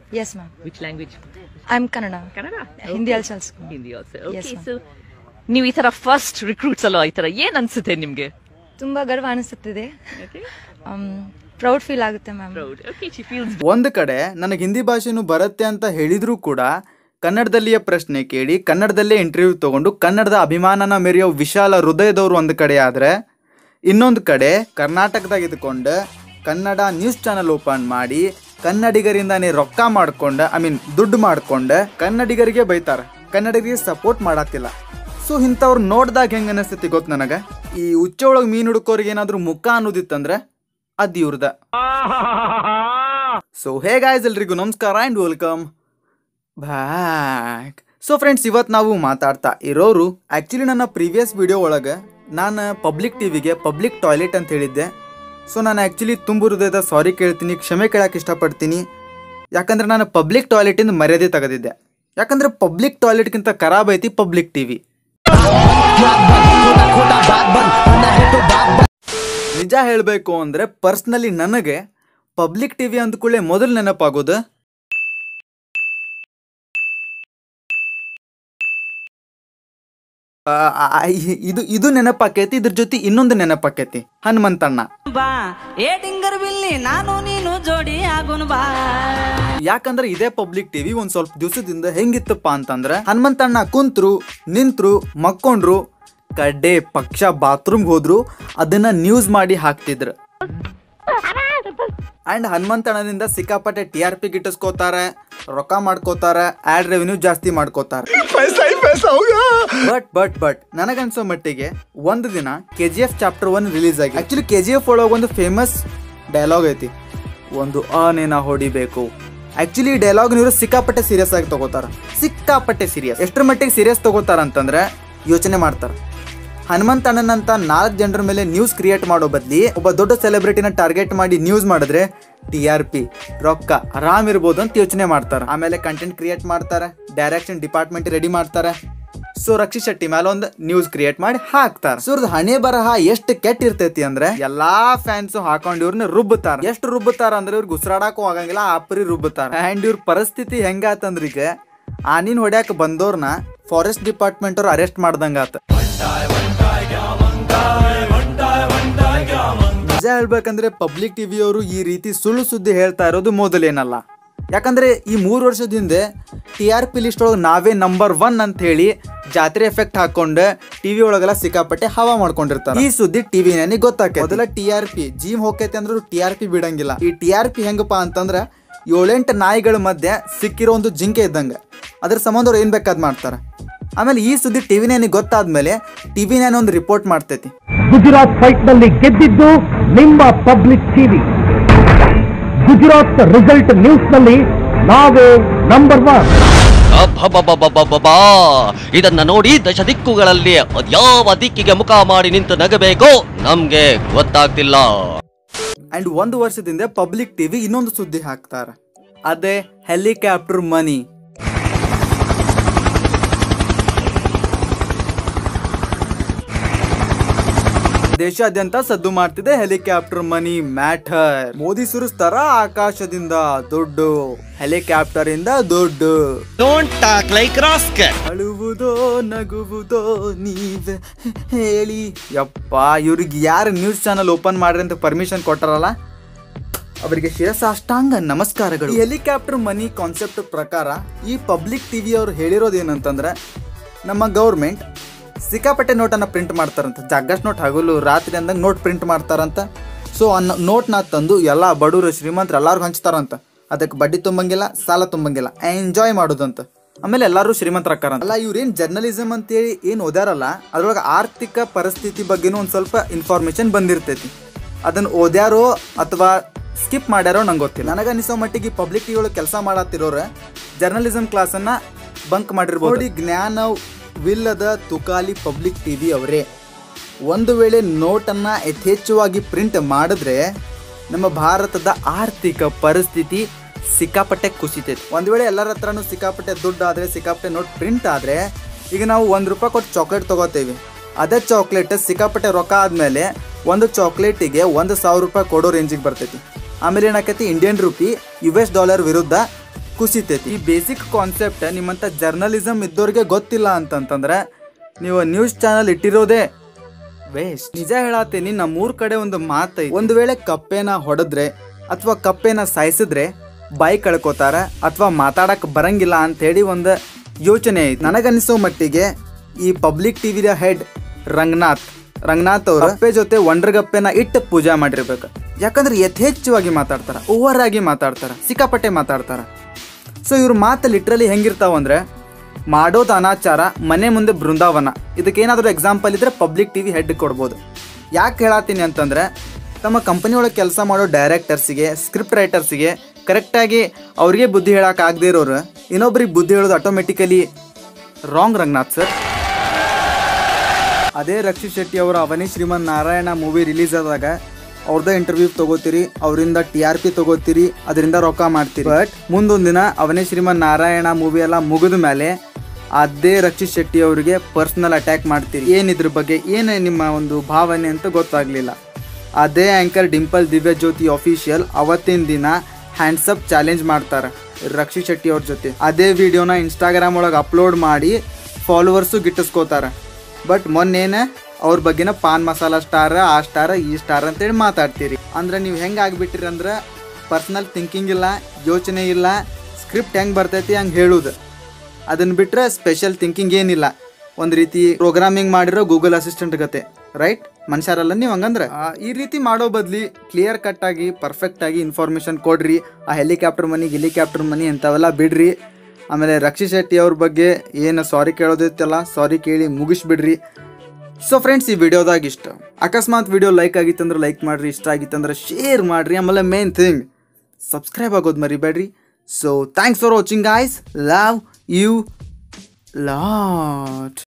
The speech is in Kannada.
Yes, ma'am. Which language? I'm Kannada. Kannada? Hindi also school. Hindi also. Yes, Okay, ma'am. so ನೀವು ಈ ತರ ಫಸ್ಟ್ ರಿಕ್ರೂಟ್ಸ್ ಅಲ್ವಾ ಈ ತರ ಏನ್ ಅನ್ಸುತ್ತೆ ನಿಮ್ಗೆ ತುಂಬಾ ಗರ್ವ ಅನಿಸುತ್ತಿದೆ Okay. ಪ್ರೌಡ್ ಫೀಲ್ ಆಗುತ್ತೆ ma'am Proud. Okay, she feels ಒಂದು ಕಡೆ ನನಗೆ ಹಿಂದಿ ಭಾಷೆನೂ ಬರುತ್ತೆ ಅಂತ ಹೇಳಿದರೂ ಕೂಡ ಕನ್ನಡದಲ್ಲಿಯೇ ಪ್ರಶ್ನೆ ಕೇಳಿ ಕನ್ನಡದಲ್ಲೇ ಇಂಟರ್ವ್ಯೂ ತಗೊಂಡು ಕನ್ನಡದ ಅಭಿಮಾನನ ಮೆರೆಯೋ ವಿಶಾಲ ಹೃದಯದವರು ಒಂದು ಕಡೆ ಆದರೆ ಇನ್ನೊಂದು ಕಡೆ ಕರ್ನಾಟಕದಾಗ ಇದ್ಕೊಂಡು ಕನ್ನಡ ನ್ಯೂಸ್ ಚಾನಲ್ ಓಪನ್ ಮಾಡಿ ಕನ್ನಡಿಗರಿಂದಾನೇ ರೊಕ್ಕ ಮಾಡ್ಕೊಂಡು ಐ ಮೀನ್ ದುಡ್ಡು ಮಾಡ್ಕೊಂಡು ಕನ್ನಡಿಗರಿಗೆ ಬೈತಾರೆ ಕನ್ನಡಿಗರಿಗೆ ಸಪೋರ್ಟ್ ಮಾಡತ್ತಿಲ್ಲ ಸೊ ಇಂಥವ್ರು ನೋಡ್ದಾಗ ಹೆಂಗೆ ಅನಿಸ್ತೈತಿ ಗೊತ್ತು ನನಗೆ ಈ ಉಚ್ಚ ಒಳಗೆ ಮೀನು ಹುಡುಕೋರಿಗೆ ಏನಾದರೂ ಮುಖ ಅನ್ನೋದಿತ್ತಂದ್ರೆ ಅದು ಇವ್ರದ ಸೊ ಹೇ ಗಾಯ್ಸ್ ಎಲ್ರಿಗೂ ನಮಸ್ಕಾರ and welcome back so friends ಇವತ್ತು ನಾವು ಮಾತಾಡ್ತಾ ಇರೋರು ಆ್ಯಕ್ಚುಲಿ ನನ್ನ ಪ್ರೀವಿಯಸ್ ವಿಡಿಯೋ ಒಳಗೆ ನಾನು ಪಬ್ಲಿಕ್ ಟಿವಿಗೆ ಪಬ್ಲಿಕ್ ಟಾಯ್ಲೆಟ್ ಅಂತ ಹೇಳಿದ್ದೆ ಸೊ ನಾನು ಆ್ಯಕ್ಚುಲಿ ತುಂಬ ಹೃದಯದ ಸಾರಿ ಕೇಳ್ತೀನಿ ಕ್ಷಮೆ ಕೇಳಕ್ಕೆ ಇಷ್ಟಪಡ್ತೀನಿ ಯಾಕಂದ್ರೆ ನಾನು ಪಬ್ಲಿಕ್ ಟಾಯ್ಲೆಟಿಂದ ಮರ್ಯಾದೆ ತೆಗೆದಿದ್ದೆ ಯಾಕಂದ್ರೆ ಪಬ್ಲಿಕ್ ಟಾಯ್ಲೆಟ್ಗಿಂತ ಖರಾಬ್ ಐತಿ ಪಬ್ಲಿಕ್ ಟಿವಿ ನಿಜ ಹೇಳಬೇಕು ಅಂದರೆ ಪರ್ಸ್ನಲಿ ನನಗೆ ಪಬ್ಲಿಕ್ ಟಿವಿ ಅಂದ್ಕೊಳ್ಳೆ ಮೊದಲು ನೆನಪಾಗೋದು ಆ, ಆ, ಆ, ಇ- ಇದು ಇದು ನೆನಪಾಕೈತಿ ಇದ್ರ ಜೊತೆ ಇನ್ನೊಂದು ನೆನಪಾಕೈತಿ ಹನುಮಂತಣ್ಣ ಬಾ ಏ ಡಿಂಗರ್ ಬಿಲ್ಲಿ ನಾನು ನೀನು ಜೋಡಿ ಆಗೋನು ಬಾ ಯಾಕಂದ್ರೆ ಇದೇ ಪಬ್ಲಿಕ್ ಟಿವಿ ಒಂದ್ ಸ್ವಲ್ಪ ದಿವಸದಿಂದ ಹೆಂಗಿತ್ತಪ್ಪ ಅಂತಂದ್ರೆ ಹನುಮಂತಣ್ಣ ಕುಂತ್ರು ನಿಂತ್ರು ಮಕ್ಕೊಂಡ್ರು ಕಡ್ಡೆ ಪಕ್ಷ ಬಾತ್ರೂಮ್ಗೆ ಹೋದ್ರು ಅದನ್ನ ನ್ಯೂಸ್ ಮಾಡಿ ಹಾಕ್ತಿದ್ರು ಅಂಡ್ ಹನುಮಂತಣ್ಣನಿಂದ ಸಿಕ್ಕಾಪಟ್ಟೆ ಟಿ ಆರ್ ಪಿ ಗಿಟ್ಟಿಸ್ಕೋತಾರೆ ರೊಕ್ಕ ಮಾಡ್ಕೋತಾರೆ ಆಡ್ ರೆವೆನ್ಯೂ ಜಾಸ್ತಿ ಮಾಡ್ಕೋತಾರೆ ಬಟ್ ಬಟ್ ಬಟ್ ನನಗನ್ಸೋ ಮಟ್ಟಿಗೆ ಒಂದು ದಿನ K G F chapter one release ಆಗಿ ಆಕ್ಚುಲಿ ಕೆ ಜಿ ಎಫ್ ಒಳಗೆ ಒಂದು ಫೇಮಸ್ ಡೈಲಾಗ್ ಐತಿ ಒಂದು ಆನೆನ ಹೊಡಿಬೇಕು ಆಕ್ಚುಲಿ ಈ ಡೈಲಾಗ್ ಇವರು ಸಿಕ್ಕಾಪಟ್ಟೆ ಸೀರಿಯಸ್ ಆಗಿ ತಗೋತಾರ ಸಿಕ್ಕಾಪಟ್ಟೆ ಸೀರಿಯಸ್ ಎಷ್ಟರ ಮಟ್ಟಿಗೆ ಸೀರಿಯಸ್ ತಗೋತಾರ ಅಂತಂದ್ರೆ ಯೋಚನೆ ಮಾಡ್ತಾರ ಹನುಮಂತಣ್ಣನಂತ ನಾಲ್ಕು ಜನರ ಮೇಲೆ ನ್ಯೂಸ್ ಕ್ರಿಯೇಟ್ ಮಾಡೋ ಬದ್ಲಿ ಒಬ್ಬ ದೊಡ್ಡ ಸೆಲೆಬ್ರಿಟಿನ ಟಾರ್ಗೆಟ್ ಮಾಡಿ ನ್ಯೂಸ್ ಮಾಡಿದ್ರೆ ಟಿ ಆರ್ ಪಿ ರೊಕ್ಕ ಆರಾಮ್ ಇರ್ಬೋದು ಅಂತ ಯೋಚನೆ ಮಾಡ್ತಾರೆ ಆಮೇಲೆ ಕಂಟೆಂಟ್ ಕ್ರಿಯೇಟ್ ಮಾಡ್ತಾರೆ ಡೈರೆಕ್ಷನ್ ಡಿಪಾರ್ಟ್ಮೆಂಟ್ ರೆಡಿ ಮಾಡ್ತಾರೆ ಸೊ ರಕ್ಷಿತ್ ಶೆಟ್ಟಿ ಮೇಲೆ ಒಂದು ನ್ಯೂಸ್ ಕ್ರಿಯೇಟ್ ಮಾಡಿ ಹಾಕ್ತಾರೆ ಸೊ ಇವ್ರದ್ದು ಹಣೆ ಬರಹ ಎಷ್ಟು ಕೆಟ್ಟ ಇರ್ತೈತಿ ಅಂದ್ರೆ ಎಲ್ಲಾ ಫ್ಯಾನ್ಸ್ ಹಾಕೊಂಡು ಇವ್ರನ್ನ ರುಬ್ಬುತ್ತಾರ ಎಷ್ಟು ರುಬ್ಬುತ್ತಾರ ಅಂದ್ರೆ ಇವ್ರಿಗೆ ಉಸಿರಾಡಕ್ಕೂ ಆಗಂಗಿಲ್ಲ ಆಪರಿ ರುಬ್ಬುತ್ತಾರ ಅಂಡ್ ಇವ್ರ ಪರಿಸ್ಥಿತಿ ಹೆಂಗಾತಂದ್ರ ಈಗ ಆನಿನ್ ಹೊಡ್ಯಾಕ ಬಂದವ್ರನ್ನ ಫಾರೆಸ್ಟ್ ಡಿಪಾರ್ಟ್ಮೆಂಟ್ ಅವ್ರು ಅರೆಸ್ಟ್ ಮಾಡ್ದಂಗಾತ ನಿಜ ಹೇಳ್ಬೇಕಂದ್ರೆ ಪಬ್ಲಿಕ್ ಟಿವಿ ಅವರು ಈ ರೀತಿ ಸುಳ್ಳು ಸುದ್ದಿ ಹೇಳ್ತಾ ಇರೋದು ಮೊದಲೇನಲ್ಲ ಯಾಕಂದ್ರೆ ಈ ಮೂರು ವರ್ಷದ ಹಿಂದೆ ಟಿ ಆರ್ ಪಿ ಲಿಸ್ಟ್ ಒಳಗೆ ನಾವೇ ನಂಬರ್ ಒನ್ ಅಂತ ಹೇಳಿ ಜಾತ್ರೆ ಎಫೆಕ್ಟ್ ಹಾಕೊಂಡು ಟಿವಿ ಒಳಗೆಲ್ಲ ಸಿಕ್ಕಾಪಟ್ಟೆ ಹವಾ ಮಾಡ್ಕೊಂಡಿರ್ತಾರೆ ಈ ಸುದ್ದಿ ಟಿವಿ ನನಗೆ ಗೊತ್ತಾಕ ಮೊದಲ ಟಿ ಆರ್ ಪಿ ಜಿಮ್ ಹೋಗೈತೆ ಅಂದ್ರೆ ಟಿ ಆರ್ ಪಿ ಬಿಡಂಗಿಲ್ಲ ಈ ಟಿ ಆರ್ ಪಿ ಹೆಂಗಪ್ಪ ಅಂತಂದ್ರೆ ಏಳೆಂಟು ನಾಯಿಗಳ ಮಧ್ಯೆ ಸಿಕ್ಕಿರೋ ಒಂದು ಜಿಂಕೆ ಇದ್ದಂಗೆ ಅದ್ರ ಸಂಬಂಧ ಅವ್ರು ಏನ್ ಬೇಕಾದ್ ಮಾಡ್ತಾರೆ ಆಮೇಲೆ ಈ ಸುದ್ದಿ ಟಿವಿ ನನಗೆ ಗೊತ್ತಾದ್ಮೇಲೆ ಟಿವಿ ನಾನು ಒಂದು ರಿಪೋರ್ಟ್ ಮಾಡ್ತೈತಿ ಗುಜರಾತ್ ಫೈಟ್ ನಲ್ಲಿ ಗೆದ್ದಿದ್ದು ನಿಮ್ಮ public TV Gujarat result news ನಲ್ಲಿ ನಾವೇ ನಂಬರ್ ಒನ್ ಅಬ್ಬಬ್ಬಬ್ಬಬ್ಬಬ್ಬಬ್ಬಾ! ಇದನ್ನ ನೋಡಿ ದಶ ದಿಕ್ಕುಗಳಲ್ಲಿ ಅದ್ಯಾವ ದಿಕ್ಕಿಗೆ ಮುಖ ಮಾಡಿ ನಿಂತು ನಗಬೇಕೋ ನಮ್ಗೆ ಗೊತ್ತಾಗ್ತಿಲ್ಲ ಅಂಡ್ ಒಂದು ವರ್ಷದಿಂದ ಪಬ್ಲಿಕ್ ಟಿವಿ ಇನ್ನೊಂದು ಸುದ್ದಿ ಹಾಕ್ತಾರೆ ಅದೇ ಹೆಲಿಕಾಪ್ಟರ್ ಮನಿ ದೇಶಾದ್ಯಂತ ಸದ್ದು ಮಾಡ್ತಿದೆ ಹೆಲಿಕಾಪ್ಟರ್ ಮನಿ ಮ್ಯಾಟರ್ ಮೋದಿ ಸುರಿಸ್ತಾರ ಆಕಾಶದಿಂದ ದುಡ್ಡು ಹೆಲಿಕಾಪ್ಟರ್ ಇಂದ ದುಡ್ಡು ಡೋಂಟ್ ಟಾಕ್ ಲೈಕ್ ರಾಸ್ಕರ್ ಅಳುವುದೋ ನಗುವುದೋ ನೀವೇ ಹೇಳಿ ಯಪ್ಪ ಇವ್ರಿಗೆ ಯಾರು ನ್ಯೂಸ್ ಚಾನಲ್ ಓಪನ್ ಮಾಡ್ರಿ ಅಂತ ಪರ್ಮಿಷನ್ ಕೊಟ್ಟಾರಲ್ಲ ಅವರಿಗೆ ಶಿರಸಾಷ್ಟಾಂಗ ನಮಸ್ಕಾರಗಳು ಈ ಹೆಲಿಕಾಪ್ಟರ್ ಮನಿ ಕಾನ್ಸೆಪ್ಟ್ ಪ್ರಕಾರ ಈ ಪಬ್ಲಿಕ್ ಟಿವಿ ಅವ್ರು ಹೇಳಿರೋದು ಏನಂತಂದ್ರೆ ನಮ್ಮ ಗೌರ್ಮೆಂಟ್ ಸಿಕ್ಕಾಪಟ್ಟೆ ನೋಟನ್ನು ಪ್ರಿಂಟ್ ಮಾಡ್ತಾರಂತ ಜಗ್ಗಷ್ಟು ನೋಟ್ ಹಗಲು ರಾತ್ರಿ ಅಂದಂಗೆ ನೋಟ್ ಪ್ರಿಂಟ್ ಮಾಡ್ತಾರಂತ ಸೊ ಆ ನೋಟ್ನ ತಂದು ಎಲ್ಲ ಬಡವರು ಶ್ರೀಮಂತರು ಎಲ್ಲರಿಗೂ ಹಂಚ್ತಾರಂತ ಅದಕ್ಕೆ ಬಡ್ಡಿ ತುಂಬಂಗಿಲ್ಲ ಸಾಲ ತುಂಬಂಗಿಲ್ಲ ಎಂಜಾಯ್ ಮಾಡೋದಂತ ಆಮೇಲೆ ಎಲ್ಲರೂ ಶ್ರೀಮಂತರಾಕಾರ ಅಲ್ಲ ಇವ್ರೇನ್ ಜರ್ನಲಿಸಮ್ ಅಂತೇಳಿ ಏನು ಓದ್ಯಾರಲ್ಲ ಅದ್ರೊಳಗೆ ಆರ್ಥಿಕ ಪರಿಸ್ಥಿತಿ ಬಗ್ಗೆನೂ ಒಂದು ಸ್ವಲ್ಪ ಇನ್ಫಾರ್ಮೇಶನ್ ಬಂದಿರ್ತೈತಿ ಅದನ್ನ ಓದ್ಯಾರೋ ಅಥವಾ ಸ್ಕಿಪ್ ಮಾಡ್ಯಾರೋ ನಂಗೆ ಗೊತ್ತಿಲ್ಲ ನನಗೆ ಅನಿಸೋ ಮಟ್ಟಿಗೆ ಪಬ್ಲಿಕ್ ಟಿ ಒಳಗೆ ಕೆಲಸ ಮಾಡತ್ತಿರೋರ ಜರ್ನಲಿಸಮ್ ಕ್ಲಾಸನ್ನ ಬಂಕ್ ಮಾಡಿರ್ಬೋದು ನೋಡಿ ಜ್ಞಾನವಿಲ್ಲದ ತುಕಾಲಿ ಪಬ್ಲಿಕ್ ಟಿವಿ ಅವರೇ ಒಂದು ವೇಳೆ ನೋಟನ್ನು ಯಥೇಚ್ಛವಾಗಿ ಪ್ರಿಂಟ್ ಮಾಡಿದ್ರೆ ನಮ್ಮ ಭಾರತದ ಆರ್ಥಿಕ ಪರಿಸ್ಥಿತಿ ಸಿಕ್ಕಾಪಟ್ಟೆ ಕುಸಿತೈತಿ ಒಂದು ವೇಳೆ ಎಲ್ಲರ ಹತ್ರನೂ ಸಿಕ್ಕಾಪಟ್ಟೆ ದುಡ್ಡು ಆದರೆ ಸಿಕ್ಕಾಪಟ್ಟೆ ನೋಟ್ ಪ್ರಿಂಟ್ ಆದರೆ ಈಗ ನಾವು ಒಂದು ರೂಪಾಯಿ ಕೊಟ್ಟು ಚಾಕ್ಲೇಟ್ ತೊಗೋತೇವೆ ಅದೇ ಚಾಕ್ಲೇಟ್ ಸಿಕ್ಕಾಪಟ್ಟೆ ರೊಕ್ಕ ಆದಮೇಲೆ ಒಂದು ಚಾಕ್ಲೇಟಿಗೆ ಒಂದು ಸಾವಿರ ರೂಪಾಯಿ ಕೊಡೋ ರೇಂಜಿಗೆ ಬರ್ತೈತಿ ಆಮೇಲೆ ಏನಾಕೈತಿ Indian rupee U S dollar ವಿರುದ್ಧ ಕುಸಿತೈತಿ ಈ ಬೇಸಿಕ್ ಕಾನ್ಸೆಪ್ಟ್ ನಿಮ್ಮಂತ ಜರ್ನಲಿಸಮ್ ಇದ್ದವ್ರಿಗೆ ಗೊತ್ತಿಲ್ಲ ಅಂತಂತಂದ್ರೆ ನೀವು ನ್ಯೂಸ್ ಚಾನಲ್ ಇಟ್ಟಿರೋದೇ ವೇಸ್ಟ್ ನಿಜ ಹೇಳತ್ತೀನಿ ನಮ್ಮೂರ್ ಕಡೆ ಒಂದು ಮಾತು ಒಂದು ವೇಳೆ ಕಪ್ಪೆನ ಹೊಡೆದ್ರೆ ಅಥವಾ ಕಪ್ಪೆನ ಸಾಯಿಸಿದ್ರೆ ಬಾಯಿ ಕಳ್ಕೊತಾರ ಅಥವಾ ಮಾತಾಡಕ್ ಬರಂಗಿಲ್ಲ ಅಂತ ಹೇಳಿ ಒಂದು ಯೋಚನೆ ಐತಿ ನನಗನ್ನಿಸೋ ಮಟ್ಟಿಗೆ ಈ ಪಬ್ಲಿಕ್ ಟಿವಿದ ಹೆಡ್ ರಂಗನಾಥ್ ರಂಗನಾಥ್ ಅವರು ಕಪ್ಪೆ ಜೊತೆ ಒಂಡ್ರಗಪ್ಪೆನ ಇಟ್ಟು ಪೂಜಾ ಮಾಡಿರ್ಬೇಕು ಯಾಕಂದ್ರೆ ಯಥೇಚ್ಛವಾಗಿ ಮಾತಾಡ್ತಾರ ಓವರ್ ಆಗಿ ಮಾತಾಡ್ತಾರ ಸಿಕ್ಕಾಪಟ್ಟೆ ಮಾತಾಡ್ತಾರ ಸೊ ಇವ್ರ ಮಾತು ಲಿಟ್ರಲಿ ಹೆಂಗಿರ್ತಾವ ಅಂದ್ರೆ ಮಾಡೋದು ಅನಾಚಾರ ಮನೆ ಮುಂದೆ ಬೃಂದಾವನ ಇದಕ್ಕೇನಾದರೂ ಎಕ್ಸಾಂಪಲ್ ಇದ್ರೆ ಪಬ್ಲಿಕ್ ಟಿವಿ ಹೆಡ್ ಕೊಡ್ಬೋದು ಯಾಕೆ ಹೇಳತ್ತೀನಿ ಅಂತಂದ್ರೆ ತಮ್ಮ ಕಂಪನಿ ಒಳಗೆ ಕೆಲಸ ಮಾಡೋ ಡೈರೆಕ್ಟರ್ಸಿಗೆ ಸ್ಕ್ರಿಪ್ಟ್ ರೈಟರ್ಸಿಗೆ ಕರೆಕ್ಟಾಗಿ ಅವ್ರಿಗೆ ಬುದ್ಧಿ ಹೇಳಕ್ ಆಗದೆ ಇರೋರು ಇನ್ನೊಬ್ರಿಗೆ ಬುದ್ಧಿ ಹೇಳೋದು ಆಟೋಮೆಟಿಕಲಿ ರಾಂಗ್ ರಂಗನಾಥ್ ಸರ್ ಅದೇ ರಕ್ಷಿತ್ ಶೆಟ್ಟಿ ಅವರ ಅವನಿ ಶ್ರೀಮನ್ ನಾರಾಯಣ ಮೂವಿ ರಿಲೀಸ್ ಆದಾಗ ಅವ್ರದ್ದ ಇಂಟರ್ವ್ಯೂ ತಗೋತೀರಿ ಅವರಿಂದ ಟಿ ಆರ್ ಪಿ ತಗೋತೀರಿ ಅದರಿಂದ ರೊಕ್ಕ ಮಾಡ್ತೀರಿ ಬಟ್ ಮುಂದೊಂದು ದಿನ ಅವನಿ ಶ್ರೀಮನ್ ನಾರಾಯಣ ಮೂವಿ ಎಲ್ಲ ಮುಗಿದ ಮೇಲೆ ಅದೇ ರಕ್ಷಿತ್ ಶೆಟ್ಟಿ ಅವರಿಗೆ ಪರ್ಸನಲ್ ಅಟ್ಯಾಕ್ ಮಾಡ್ತೀರಿ ಏನಿದ್ರ ಬಗ್ಗೆ ಏನು ನಿಮ್ಮ ಒಂದು ಭಾವನೆ ಅಂತ ಗೊತ್ತಾಗ್ಲಿಲ್ಲ ಅದೇ ಆಂಕರ್ ಡಿಂಪಲ್ ದಿವ್ಯ ಜ್ಯೋತಿ ಅಫಿಷಿಯಲ್ ಅವತ್ತಿನ ದಿನ ಹ್ಯಾಂಡ್ಸಪ್ ಚಾಲೆಂಜ್ ಮಾಡ್ತಾರೆ ರಕ್ಷಿತ್ ಶೆಟ್ಟಿ ಅವ್ರ ಜೊತೆ ಅದೇ ವಿಡಿಯೋನ ಇನ್ಸ್ಟಾಗ್ರಾಮ್ ಒಳಗೆ ಅಪ್ಲೋಡ್ ಮಾಡಿ ಫಾಲೋವರ್ಸು ಗಿಟ್ಟಿಸ್ಕೋತಾರೆ ಬಟ್ ಮೊನ್ನೇನ ಅವ್ರ ಬಗ್ಗೆನ ಪಾನ್ ಮಸಾಲ ಸ್ಟಾರ್ ಆ ಸ್ಟಾರ್ ಈ ಸ್ಟಾರ್ ಅಂತೇಳಿ ಮಾತಾಡ್ತೀರಿ ಅಂದ್ರೆ ನೀವು ಹೆಂಗೆ ಆಗ್ಬಿಟ್ಟಿರಿ ಅಂದ್ರೆ ಪರ್ಸ್ನಲ್ ಥಿಂಕಿಂಗ್ ಇಲ್ಲ ಯೋಚನೆ ಇಲ್ಲ ಸ್ಕ್ರಿಪ್ಟ್ ಹೆಂಗೆ ಬರ್ತೈತಿ ಹಂಗೆ ಹೇಳುದು ಅದನ್ನ ಬಿಟ್ರೆ ಸ್ಪೆಷಲ್ ಥಿಂಕಿಂಗ್ ಏನಿಲ್ಲ ಒಂದು ರೀತಿ ಪ್ರೋಗ್ರಾಮಿಂಗ್ ಮಾಡಿರೋ ಗೂಗಲ್ ಅಸಿಸ್ಟೆಂಟ್ ಗತೆ ರೈಟ್ ಮನುಷ್ಯರಲ್ಲ ನೀವು ಹಂಗಂದ್ರೆ ಆ, ಈ ರೀತಿ ಮಾಡೋ ಬದ್ಲಿ ಕ್ಲಿಯರ್ ಕಟ್ ಆಗಿ ಪರ್ಫೆಕ್ಟ್ ಆಗಿ ಇನ್ಫಾರ್ಮೇಶನ್ ಕೊಡ್ರಿ ಆ ಹೆಲಿಕಾಪ್ಟರ್ ಮನಿ ಗಿಲಿಕಾಪ್ಟರ್ ಮನಿ ಇಂಥವೆಲ್ಲ ಬಿಡ್ರಿ ಆಮೇಲೆ ರಕ್ಷಿತ್ ಶೆಟ್ಟಿ ಅವ್ರ ಬಗ್ಗೆ ಏನು ಸಾರಿ ಕೇಳೋದಿತ್ತಲ್ಲ ಸಾರಿ ಕೇಳಿ ಮುಗಿಸ್ಬಿಡ್ರಿ ಸೊ ಫ್ರೆಂಡ್ಸ್ ಈ ವಿಡಿಯೋದಾಗ ಇಷ್ಟ ಅಕಸ್ಮಾತ್ ವಿಡಿಯೋ ಲೈಕ್ ಆಗಿತ್ತಂದ್ರೆ ಲೈಕ್ ಮಾಡ್ರಿ ಇಷ್ಟ ಆಗಿತ್ತಂದ್ರೆ ಶೇರ್ ಮಾಡ್ರಿ ಆಮೇಲೆ ಮೇನ್ ಥಿಂಗ್ ಸಬ್ಸ್ಕ್ರೈಬ್ ಆಗೋದು ಮರಿಬೇಡ್ರಿ so thanks for watching guys love you lot